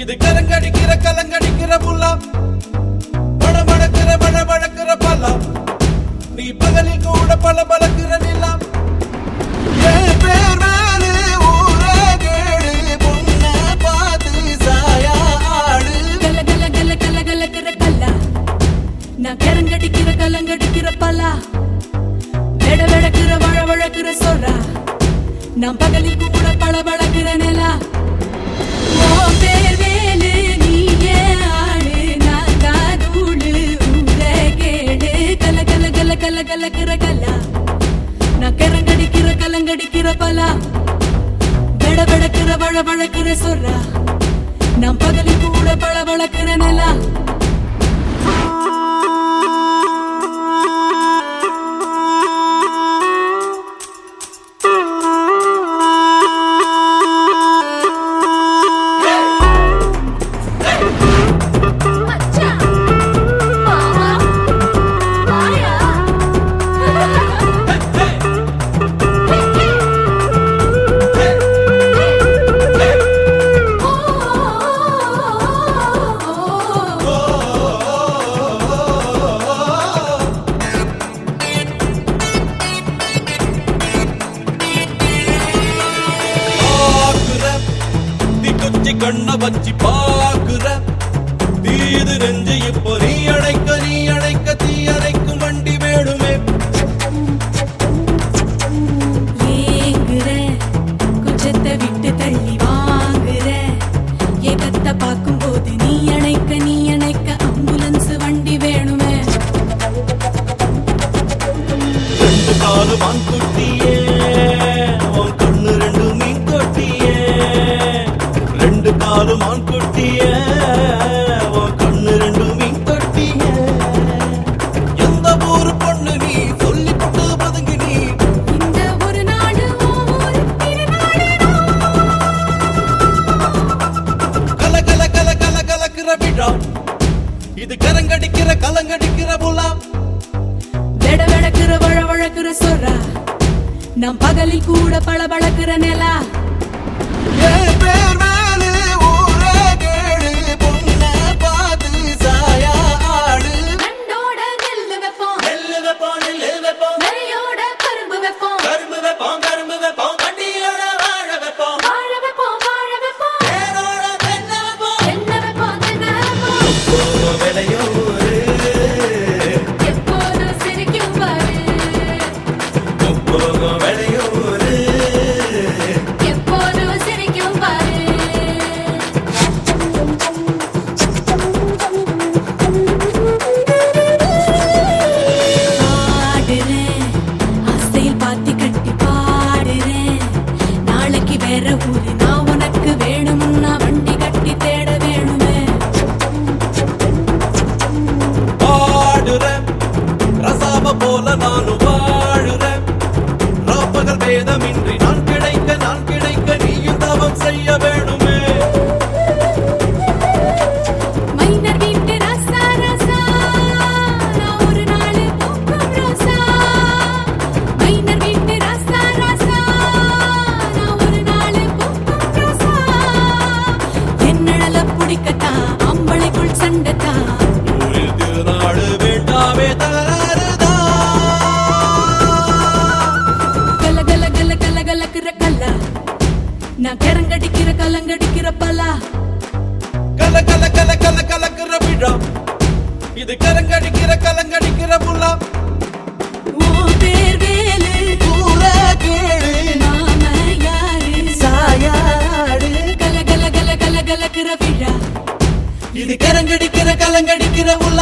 இது கலங்கடிக்கிற கலங்கடிக்கிற புல்லா படபடக்கிற படபடக்கிற பல்லா நீ பகலில் கூட பல பலக்கிற நிலாம் என் பேர் மேலே ஊரே கேடு பொண்ணை பார்த்து சாயா ஆடு கல கல கல கல கலக்கிற கல்லா நான் கரங்கடிக்கிற கலங்கடிக்கிற பல்லா வெட வெடக்கிற வழ வழக்கிற சொல்றா நான் பகலில் கூட பள பழக்கிற நிலா உன் பேர் வேலு, நீ ஏன் ஆளு, நான் தான் தூளு, ஊரே கேடு. கல கல கல கல கலக்கிற கல்லா நான் கரங்கடிக்கிற கலங்கடிக்கிற பலா வெட வெடக்கிற வழ வழக்கிற சொல்றா நான் பகலில் கூட பள பழக்கிற நிலா மச்சான் மாமா மாயா பாக்குற தீ குச்சி கண்ண வச்சு பாக்குற தீது நெஞ்சு இப்போ நீ அடைக்க நீ அடைக்க தீ அடைக்கும் வண்டி வேணுமே ஏங்குற குஜத்தை விட்டு தள்ளி வாங்குற ஏகத்தை பார்க்கும்போது நீ அணைக்க நீ அணைக்க ஆம்புலன்ஸ் வண்டி வேணுமே ரெண்டு காலு மான்குட்டியே உன் கண்ணு ரெண்டு மீன் கொட்டியே ரெண்டு காலு மான்குட்டியே உன் கண்ணு ரெண்டு மீன் கொட்டியே எந்த ஊரு பொண்ணு நீ சொல்லி போட்டு பதுங்கி நீ இந்த ஒரு நாடு ஒரு திருநாடு கல கல கல கல கலக்கிற விழா இது கரங்கடிக்கிற கலங்கடிக்கிற புலா வெட வெடக்கிற வழ வழக்கிற சொல்றா நான் பகலில் கூட பள பழக்கிற நிலா என் பேர் மேலே ஊரே கேடு பொண்ணை பார்த்து சாயா ஆடு கண்டோட நெல்லு வைப்போம் நெல்லு வைப்போம் நெல்லு வைப்போம் நரியோட கரும்பு வைப்போம் கரும்பு வைப்போம் கரும்பு வைப்போம் வண்டியோட வாழ வைப்போம் வாழ வைப்போம் வாழ வைப்போம் தேனோட தென்னை வைப்போம் என்ன வைப்போம் தென்னை வைப்போம் போக விளையும் ஊரு எப்போதும் சிரிக்கும் பாரு போக விளையும் ஊரு எப்போதும் சிரிக்கும் பாரு பாடுறேன் ஆசையில் பாத்தி கட்டி பாடுறேன் நாளைக்கு வேற ஊரு நான் உனக்கு வேணும்னா வண்டி கட்டி தேட வேணுமே பாடுறேன் ரசாப போல நானும் வாழுறேன் ராப்பகல் வேதமின்றி நான் கிடைக்க நான் கிடைக்க நீயும் தவம் செய்ய வேணுமே மைனர் வீட்டு ரசா ரசா நான் ஒரு நாள் பூக்கும் ரோசா மைனர் வீட்டு ரசா ரசா நான் ஒரு நாள் பூக்கும் ரோசா என்னழல பிடிக்கத்தான் அம்பளைக்குள் சண்டைத்தான் ஊரில் திருநாடு வேண்டாமே தகராறுதான் கல கல கல கல கலக்கிற கல்லா நான் கரங்கடிக்கிற கலங்கடிக்கிற பலா கல கல கல கல கலக்கிற விழா இது கலங்கடிக்கிற கலங்கடிக்கிற புல்லா உன் பேர் வேலு ஊரே கேளு நாம யாரு சாயாடு கல கல கல கல கலக்கிற விழா இது கலங்கடிக்கிற கலங்கடிக்கிற உள்ள